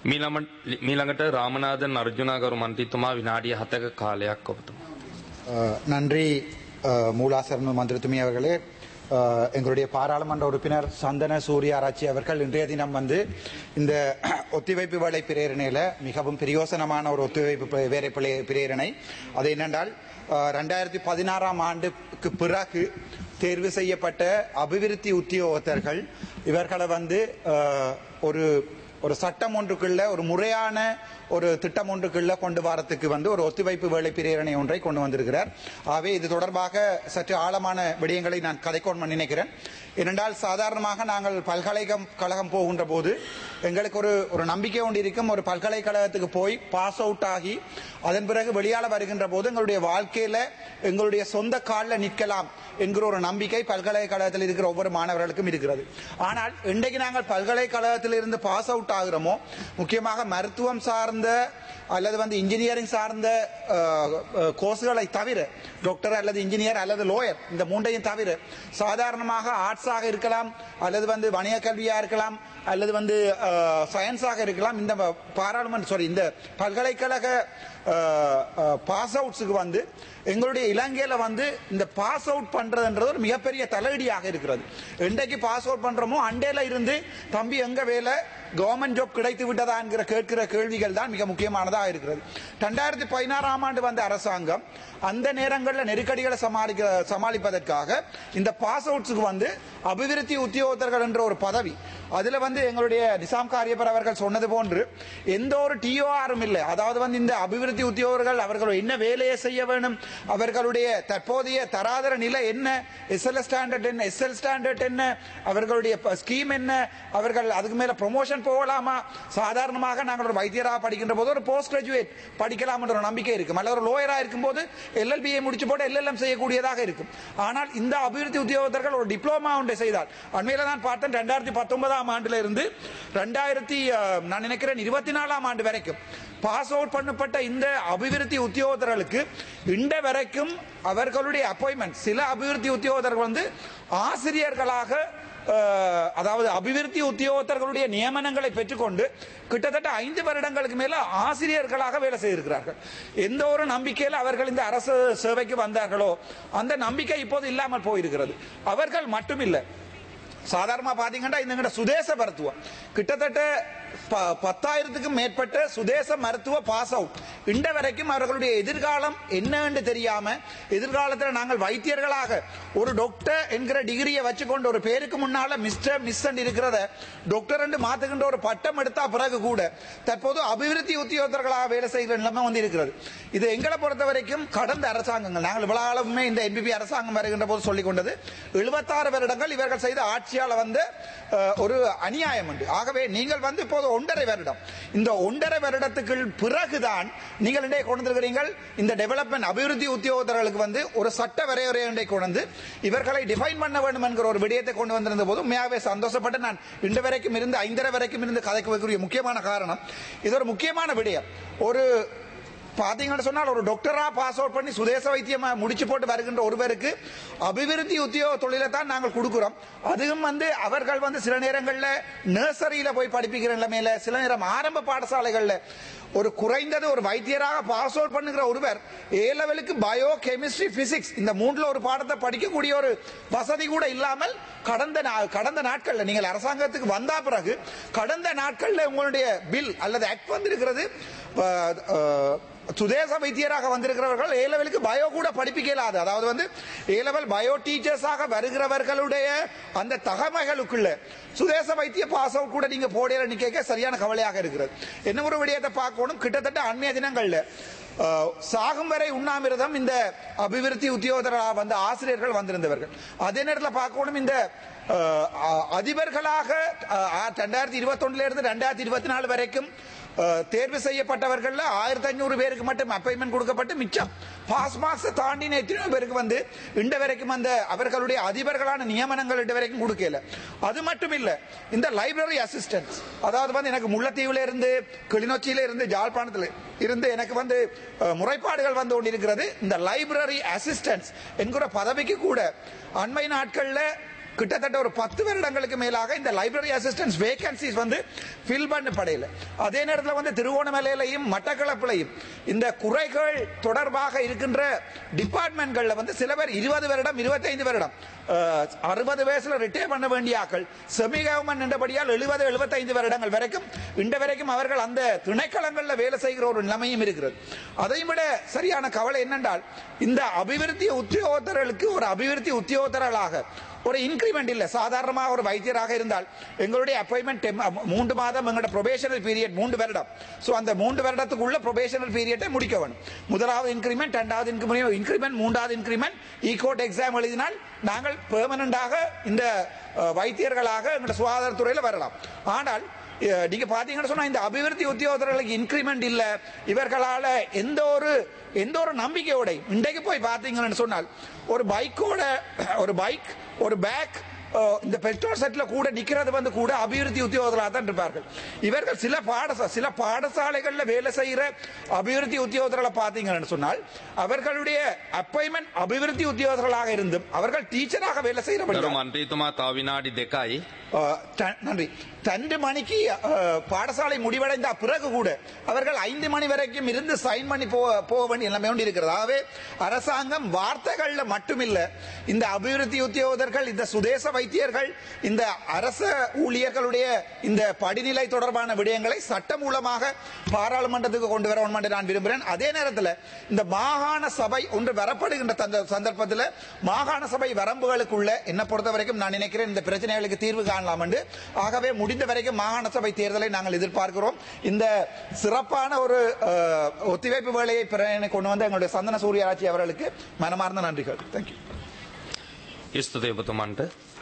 මීළම- මීළඟට රාමනාදන් අර්ජුනාගරු මන්ත්‍රීතුමා විනාඩිය හතක කාලයක් ඔබතුමා. அஹ், நன்றி அஹ், மூலாசரண மந்திரத்துமி அவர்களே அஹ், எங்களுடைய பாராளுமன்ற உறுப்பினர் சந்தன சூர்யாராச்சி அவர்கள் இன்றைய தினம் வந்து இந்த ஒத்திவைப்பு வேலை பிரேரணையில மிகவும் பிரயோசனமான ஒரு ஒத்திவைப்பு பி- வேலை பிழை- பிரேரணை அது என்னென்றால் அஹ், ரெண்டாயிரத்தி பதினாறாம் ஆண்டுக்கு பிறகு தேர்வு செய்யப்பட்ட அபிவிருத்தி உத்தியோகத்தர்கள் இவர்களை வந்து அஹ், ஒரு ஒரு சட்டம் ஒன்றுக்குள்ள ஒரு முறையான ஒரு திட்டம் ஒன்றுக்குள்ள கொண்டு வரத்துக்கு வந்து ஒரு ஒத்திவைப்பு வேலை பிரேரணை ஒன்றை கொண்டு வந்திருக்கிறார் ஆகவே இது தொடர்பாக சற்று ஆழமான விடயங்களை நான் கதைக்கோன் நினைக்கிறேன் ஏனென்றால் சாதாரணமாக நாங்கள் பல்கலைக்கழகம் கழகம் போகின்ற போது எங்களுக்கு ஒரு ஒரு நம்பிக்கை ஒன்று இருக்கும் ஒரு பல்கலைக்கழகத்துக்கு போய் பாஸ் அவுட் ஆகி அதன் பிறகு வெளியால வருகின்ற போது எங்களுடைய வாழ்க்கையில எங்களுடைய சொந்த காலில் நிற்கலாம் என்கிற ஒரு நம்பிக்கை பல்கலைக்கழகத்தில் இருக்கிற ஒவ்வொரு மாணவர்களுக்கும் இருக்கிறது ஆனால் இன்றைக்கு நாங்கள் பல்கலைக்கழகத்தில் இருந்து பாஸ் அவுட் ஆகிறோமோ முக்கியமாக மருத்துவம் சார்ந்த அல்லது வந்து இன்ஜினியரிங் சார்ந்த கோர்ஸ்களை தவிர டாக்டர் அல்லது இன்ஜினியர் அல்லது லோயர் இந்த மூன்றையும் தவிர சாதாரணமாக ஆர்ட்ஸாக இருக்கலாம் அல்லது வந்து வணிக கல்வியா இருக்கலாம் அல்லது வந்து சயின்ஸாக இருக்கலாம் இந்த பாராளுமன்ற சாரி இந்த பல்கலைக்கழக பாஸ் அவுட்ஸுக்கு வந்து எங்களுடைய இலங்கையில வந்து இந்த பாஸ் அவுட் பண்றதுன்றது ஒரு மிகப்பெரிய தலையடியாக இருக்கிறது என்றைக்கு பாஸ் அவுட் பண்றோமோ அண்டையில இருந்து தம்பி எங்க வேலை கவர்மெண்ட் ஜாப் கிடைத்து விட்டதா என்கிற கேட்கிற கேள்விகள் தான் மிக முக்கியமானதாக இருக்கிறது ரெண்டாயிரத்தி பதினாறாம் ஆண்டு வந்த அரசாங்கம் அந்த நேரங்களில் நெருக்கடிகளை சமாளிக்க சமாளிப்பதற்காக இந்த பாஸ் அவுட்ஸுக்கு வந்து அபிவிருத்தி உத்தியோகத்தர்கள் என்ற ஒரு பதவி அதுல வந்து எங்களுடைய நிசாம் காரியப்பர் அவர்கள் சொன்னது போன்று எந்த ஒரு டிஓஆரும் இல்லை அதாவது வந்து இந்த அபிவிருத்தி உத்தியோகர்கள் அவர்கள் என்ன வேலையை செய்ய வேணும் அவர்களுடைய தற்போதைய தராதர நிலை என்ன எஸ்எல் ஸ்டாண்டர்ட் என்ன எஸ்எல் ஸ்டாண்டர்ட் என்ன அவர்களுடைய ஸ்கீம் என்ன அவர்கள் அதுக்கு மேல ப்ரொமோஷன் போகலாமா சாதாரணமாக நாங்கள் ஒரு வைத்தியராக படிக்கின்ற போது ஒரு போஸ்ட் கிராஜுவேட் படிக்கலாம் என்ற ஒரு நம்பிக்கை இருக்கும் அல்லது ஒரு லோயரா இருக்கும் போது எல்எல்பியை முடிச்சு போட்டு எல்எல்எம் செய்யக்கூடியதாக இருக்கும் ஆனால் இந்த அபிவிருத்தி உத்தியோகத்தர்கள் ஒரு டிப்ளமா ஒன்றை செய்தால் அண்மையில நான் பார்த்தேன் ரெண்டாயிரத்தி பத்தொன்பதாம் ஆண்டுல இருந்து ரெண்டாயிரத்தி நான் நினைக்கிறேன் இருபத்தி நாலாம் ஆண்டு வரைக்கும் பாஸ் அவுட் பண்ணப்பட்ட இந்த அபிவிருத்தி உத்தியோகத்தர்களுக்கு இன்ற வரைக்கும் அவர்களுடைய அப்பாயின்மெண்ட் சில அபிவிருத்தி உத்தியோகத்தர்கள் வந்து ஆசிரியர்களாக அஹ், அதாவது அபிவிருத்தி உத்தியோகத்தர்களுடைய நியமனங்களை பெற்றுக்கொண்டு கிட்டத்தட்ட ஐந்து வருடங்களுக்கு மேல ஆசிரியர்களாக வேலை செய்திருக்கிறார்கள் எந்த ஒரு நம்பிக்கையில் அவர்கள் இந்த அரசு சேவைக்கு வந்தார்களோ அந்த நம்பிக்கை இப்போது இல்லாமல் போயிருக்கிறது அவர்கள் மட்டுமில்லை சாதாரணமா பாத்தீங்கன்னா இந்த சுதேச மருத்துவம் கிட்டத்தட்ட ப- பத்தாயிரத்துக்கும் மேற்பட்ட சுதேச மருத்துவ பாஸ் அவுட் இன்ற வரைக்கும் அவர்களுடைய எதிர்காலம் என்னன்னு தெரியாம எதிர்காலத்தில் நாங்கள் வைத்தியர்களாக ஒரு டாக்டர் என்கிற டிகிரியை வச்சுக்கொண்டு ஒரு பேருக்கு முன்னால மிஸ்டர் மிஸ் இருக்கிறத டாக்டர் என்று மாத்துகின்ற ஒரு பட்டம் எடுத்தா பிறகு கூட தற்போது அபிவிருத்தி உத்தியோகத்தர்களாக வேலை செய்கிற நிலைமை வந்து இருக்கிறது இது எங்களை பொறுத்த வரைக்கும் கடந்த அரசாங்கங்கள் நாங்கள் இவ்வளவு காலமுமே இந்த என்பிபி அரசாங்கம் வருகின்ற போது சொல்லிக் கொண்டது எழுபத்தாறு வருடங்கள் இவர்கள் செய்த ஆட்சியால வந்து அஹ், ஒரு அநியாயம் உண்டு ஆகவே நீங்கள் வந்து இப்போது ஒன்றரை வருடம் இந்த ஒன்றரை வருடத்துக்கு பிறகுதான் நீங்கள் இன்றைய கொண்டு வந்திருக்கிறீர்கள் இந்த டெவலப்மெண்ட் அபிவிருத்தி உத்தியோகத்தர்களுக்கு வந்து ஒரு சட்ட வரையறை ஒன்றை கொண்டு வந்து இவர்களை டிஃபைன் பண்ண வேண்டும் என்கிற ஒரு விடயத்தை கொண்டு வந்திருந்த போது உண்மையாகவே சந்தோஷப்பட்டு நான் இன்று வரைக்கும் இருந்து ஐந்தரை வரைக்கும் இருந்து கதைக்கு வைக்கக்கூடிய முக்கியமான காரணம் இது ஒரு முக்கியமான விடயம் ஒரு பாத்தீங்கன்னு சொன்னால் ஒரு டாக்டரா பாஸ் அவுட் பண்ணி சுதேச வைத்தியமா முடிச்சு போட்டு வருகின்ற ஒருவருக்கு அபிவிருத்தி உத்தியோக தொழிலை தான் நாங்கள் கொடுக்கிறோம் அதுவும் வந்து அவர்கள் வந்து சில நேரங்கள்ல நர்சரியில போய் படிப்பிக்கிற நிலைமையில சில நேரம் ஆரம்ப பாடசாலைகள்ல ஒரு குறைந்தது ஒரு வைத்தியராக பாஸ் அவுட் பண்ணுகிற ஒருவர் ஏ லெவலுக்கு பயோ கெமிஸ்ட்ரி பிசிக்ஸ் இந்த மூன்றுல ஒரு பாடத்தை படிக்கக்கூடிய ஒரு வசதி கூட இல்லாமல் கடந்த நா- கடந்த நாட்கள்ல நீங்கள் அரசாங்கத்துக்கு வந்தா பிறகு கடந்த நாட்கள்ல உங்களுடைய பில் அல்லது ஆக்ட் வந்திருக்கிறது அஹ், அஹ், சுதேச வைத்தியராக வந்திருக்கிறவர்கள் ஏ லெவலுக்கு பயோ கூட படிப்பிக்க இயலாது அதாவது வந்து ஏ லெவல் பயோ டீச்சர்ஸாக வருகிறவர்களுடைய அந்த தகமைகளுக்குள்ள சுதேச வைத்திய பாஸ் அவுட் கூட நீங்க போடையில நிக்க சரியான கவலையாக இருக்கிறது என்ன ஒரு விடயத்தை பார்க்கணும் கிட்டத்தட்ட அண்மைய தினங்கள்ல அஹ், சாகும் வரை உண்ணாமிரதம் இந்த அபிவிருத்தி உத்தியோகத்தராக வந்த ஆசிரியர்கள் வந்திருந்தவர்கள் அதே நேரத்தில் பார்க்கணும் இந்த அஹ், அ- அதிபர்களாக ரெண்டாயிரத்தி இருபத்தி இருந்து ரெண்டாயிரத்தி இருபத்தி நாலு வரைக்கும் அஹ், தேர்வு செய்யப்பட்டவர்கள் ஆயிரத்தி ஐநூறு பேருக்கு மட்டும் அப்பாயின்மெண்ட் கொடுக்கப்பட்டு மிச்சம் பாஸ் மார்க்ஸ் தாண்டின எத்தனையோ பேருக்கு வந்து இன்று வரைக்கும் அந்த அவர்களுடைய அதிபர்களான நியமனங்கள் இன்று வரைக்கும் கொடுக்கல அது மட்டும் இல்ல இந்த லைப்ரரி அசிஸ்டன்ஸ் அதாவது வந்து எனக்கு முல்லைத்தீவுல இருந்து கிளிநொச்சியில இருந்து ஜாழ்ப்பாணத்துல இருந்து எனக்கு வந்து அஹ், முறைப்பாடுகள் வந்து கொண்டிருக்கிறது இந்த லைப்ரரி அசிஸ்டன்ஸ் என்கிற பதவிக்கு கூட அண்மை நாட்கள்ல கிட்டத்தட்ட ஒரு பத்து வருடங்களுக்கு மேலாக இந்த லைப்ரரி அசிஸ்டன்ஸ் வேகன்சிஸ் வந்து ஃபில் பண்ணப்படையில அதே நேரத்தில் வந்து திருவோணமலையிலையும் மட்டக்களப்பிலையும் இந்த குறைகள் தொடர்பாக இருக்கின்ற டிபார்ட்மெண்ட்கள்ல வந்து சில பேர் இருபது வருடம் இருபத்தைந்து வருடம் அறுபது வயசுல ரிட்டையர் பண்ண வேண்டிய ஆக்கள் செமி கவர்மெண்ட் என்றபடியால் எழுபது எழுபத்தைந்து வருடங்கள் வரைக்கும் இன்று வரைக்கும் அவர்கள் அந்த திணைக்களங்களில் வேலை செய்கிற ஒரு நிலைமையும் இருக்கிறது அதையும் விட சரியான கவலை என்னென்றால் இந்த அபிவிருத்தி உத்தியோகத்தர்களுக்கு ஒரு அபிவிருத்தி உத்தியோகத்தர்களாக ஒரு இன்கிரிமெண்ட் இல்ல சாதாரணமாக ஒரு வைத்தியராக இருந்தால் எங்களுடைய அப்பாயின்மெண்ட் மூன்று மாதம் எங்களோட ப்ரொபேஷனல் பீரியட் மூன்று வருடம் சோ அந்த மூன்று வருடத்துக்குள்ள ப்ரொபேஷனல் பீரியட்டை முடிக்க வேணும் முதலாவது இன்கிரிமெண்ட் இரண்டாவது இன்கிரிமெண்ட் மூன்றாவது இன்கிரிமெண்ட் ஈகோட் எக்ஸாம் எழுதினால் நாங்கள் பெர்மனண்டாக இந்த அஹ், வைத்தியர்களாக எங்களோட சுகாதாரத்துறையில வரலாம் ஆனால் அஹ், நீங்க பாத்தீங்கன்னு சொன்னா இந்த அபிவிருத்தி உத்தியோகத்தர்களுக்கு இன்கிரிமெண்ட் இல்ல இவர்களால எந்த ஒரு எந்த ஒரு நம்பிக்கையோட இன்றைக்கு போய் பாத்தீங்கன்னு சொன்னால் ஒரு பைக்கோட ஒரு பைக் ஒரு பேக் இந்த பெட்ரோல் செட்ல கூட நிக்கிறது வந்து கூட அபிவிருத்தி உத்தியோகர்களாக தான் இருப்பார்கள் இவர்கள் சில பாடசா சில பாடசாலைகள்ல வேலை செய்யற அபிவிருத்தி உத்தியோகர்களை பாத்தீங்கன்னு சொன்னால் அவர்களுடைய அப்பாயின்மெண்ட் அபிவிருத்தி உத்தியோகர்களாக இருந்தும் அவர்கள் டீச்சராக வேலை ගරු செய்யற මන්ත්‍රීතුමා තව විනාඩි දෙකයි. அஹ், த- நன்றி ரெண்டு மணிக்கு அஹ், பாடசாலை முடிவடைந்த பிறகு கூட அவர்கள் ஐந்து மணி வரைக்கும் இருந்து சைன் பண்ணி போக போக வேண்டிய நிலைமை ஒன்று இருக்கிறது ஆகவே அரசாங்கம் வார்த்தைகள்ல மட்டுமில்ல இந்த அபிவிருத்தி உத்தியோகர்கள் இந்த சுதேச வைத்தியர்கள் இந்த அரச ஊழியர்களுடைய இந்த படிநிலை தொடர்பான விடயங்களை சட்ட மூலமாக பாராளுமன்றத்துக்கு கொண்டு வர வேண்டும் என்று நான் விரும்புகிறேன் அதே நேரத்தில் இந்த மாகாண சபை ஒன்று வரப்படுகின்ற தந்த- சந்தர்ப்பத்தில் மாகாண சபை வரம்புகளுக்குள்ள என்ன பொறுத்த வரைக்கும் நான் நினைக்கிறேன் இந்த பிரச்சனைகளுக்கு தீர்வு காணலாம் என்று ஆகவே முடிந்த வரைக்கும் மாகாண சபை தேர்தலை நாங்கள் எதிர்பார்க்கிறோம் இந்த சிறப்பான ஒரு அஹ், ஒத்திவைப்பு வேலையை பிற- கொண்டு வந்த எங்களுடைய சந்தன சூரியராட்சி அவர்களுக்கு மனமார்ந்த நன்றிகள் தேங்க்யூ ස්තුතියි ඔබතුමන්ට